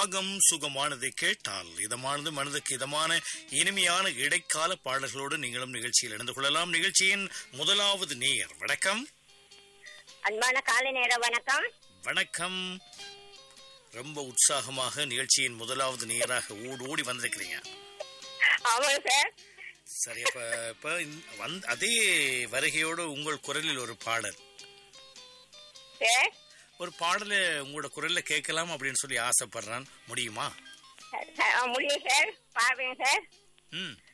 ராகம் சுகமானதை கேட்டால் இதமானது மனதுக்கு இதமான இனிமையான இடைக்கால பாடல்களோடு நீங்களும் நிகழ்ச்சியில் இணைந்து கொள்ளலாம் நிகழ்ச்சியின் முதலாவது நேயர் வணக்கம் அன்பான காலை நேர வணக்கம் வணக்கம் ரொம்ப உற்சாகமாக நிகழ்ச்சியின் முதலாவது நேயராக ஓடி ஓடி வந்திருக்கிறீங்க ஆமாம் சார் சரி அப்ப இப்ப இந்த- வந்- அதே வருகையோடு உங்கள் குரலில் ஒரு பாடல் சார் ஒரு பாடலை உங்களோட குரல்ல கேட்கலாம் அப்படின்னு சொல்லி ஆசைப்படுறான் முடியுமா சார், ஆ, முடியும் சார் பாருங்க சார் ம்